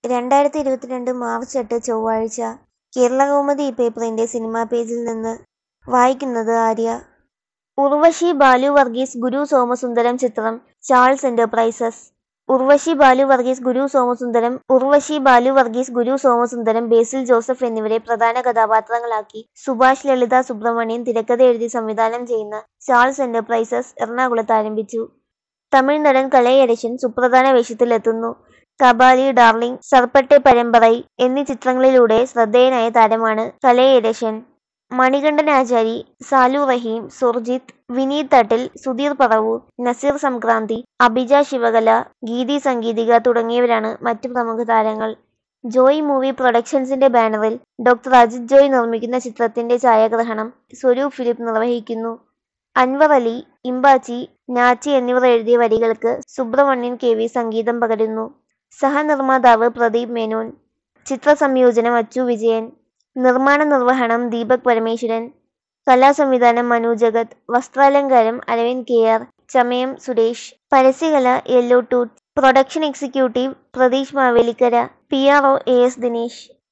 രണ്ടായിരത്തി ഇരുപത്തിരണ്ട് മാർച്ച് എട്ട് ചൊവ്വാഴ്ച കേരളകൗമുദി പേപ്പറിന്റെ സിനിമാ പേജിൽ നിന്ന് വായിക്കുന്നത് ആര്യ ഉർവശി ബാലു വർഗീസ് ഗുരു സോമസുന്ദരം ചിത്രം Charles Enterprises Urvashi Balu Varghese Guru Somasundaram Urvashi Balu Varghese Guru Somasundaram Basil Joseph എന്നിവരെ പ്രധാന കഥാപാത്രങ്ങളാക്കി സുഭാഷ് ലളിത സുബ്രഹ്മണ്യൻ തിരക്കഥ എഴുതി സംവിധാനം ചെയ്യുന്ന ചാൾസ് എന്റർപ്രൈസസ് എറണാകുളത്ത് ആരംഭിച്ചു തമിഴ് നടൻ കലൈയരശൻ സുപ്രധാന വേഷത്തിലെത്തുന്നു കബാലി ഡാർലിംഗ് സർപ്പട്ടെ പരമ്പരൈ എന്നീ ചിത്രങ്ങളിലൂടെ ശ്രദ്ധേയനായ താരമാണ് കലൈയരശൻ മണികണ്ഠൻ ആചാരി സാലു റഹീം സുർജിത്ത് വിനീത് തട്ടിൽ സുധീർ പറവൂർ നസീർ സംക്രാന്തി അഭിജ ശിവകല ഗീതി സംഗീതിക തുടങ്ങിയവരാണ് മറ്റു പ്രമുഖ താരങ്ങൾ ജോയ് മൂവി പ്രൊഡക്ഷൻസിന്റെ ബാനറിൽ ഡോക്ടർ അജിത് ജോയ് നിർമ്മിക്കുന്ന ചിത്രത്തിന്റെ ഛായാഗ്രഹണം സ്വരൂപ് ഫിലിപ്പ് നിർവഹിക്കുന്നു അൻവർ അലി ഇമ്പാച്ചി നാച്ചി എന്നിവർ എഴുതിയ വരികൾക്ക് സുബ്രഹ്മണ്യൻ കെ വി സംഗീതം പകരുന്നു സഹനിർമ്മാതാവ് പ്രദീപ് മേനോൻ ചിത്രസംയോജനം അച്ചു വിജയൻ നിർമ്മാണ നിർവഹണം ദീപക് പരമേശ്വരൻ കലാസംവിധാനം മനു ജഗത് വസ്ത്രാലങ്കാരം അരവിന്ദ് കെ ആർ ചമയം സുരേഷ് പരസ്യകല yellow tooth production executive Pratheesh Mavelikkara P R O A S Dinesh